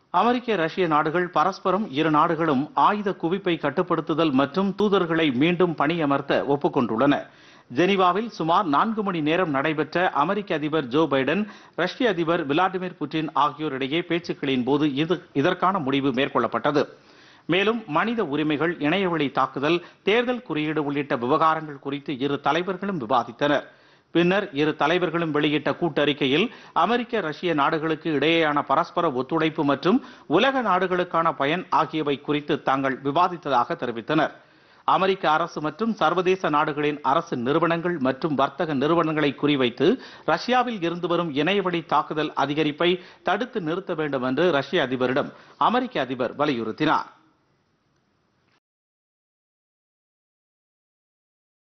அமெரிக்க ரஷ்ய நாடுகள் பரஸ்பரம் இரு நாடுகளும் ஆயுத குவிப்பை கட்டுப்படுத்துதல் மற்றும் தூதர்களை மீண்டும் பணியமர்த்த ஒப்புக்கொண்டுள்ளன ஜெனீவாவில் சுமார் நான்கு மணி நேரம் நடைபெற்ற அமெரிக்க அதிபர் ஜோ பைடன் ரஷ்ய அதிபர் விளாடிமிர் புட்டின் ஆகியோரிடையே பேச்சுக்களின் போது இது இதற்கான முடிவு மேற்கொள்ளப்பட்டது மேலும் மனித உரிமைகள் இணையவழி தாக்குதல் தேர்தல் குறியீடு உள்ளிட்ட விவகாரங்கள் குறித்து இரு தலைவர்களும் விவாதித்தனர் பின்னர் இரு தலைவர்களும் வெளியிட்ட கூட்டறிக்கையில் அமெரிக்க ரஷ்ய நாடுகளுக்கு இடையேயான பரஸ்பர ஒத்துழைப்பு மற்றும் உலக நாடுகளுக்கான பயன் ஆகியவை குறித்து தாங்கள் விவாதித்ததாக தெரிவித்தனர் அமெரிக்க அரசு மற்றும் சர்வதேச நாடுகளின் அரசு நிறுவனங்கள் மற்றும் வர்த்தக நிறுவனங்களை குறிவைத்து ரஷ்யாவில் இருந்து வரும் இணையவழி தாக்குதல் அதிகரிப்பை தடுத்து நிறுத்த வேண்டும் என்று ரஷ்ய அதிபரிடம் அமெரிக்க அதிபர் வலியுறுத்தினார்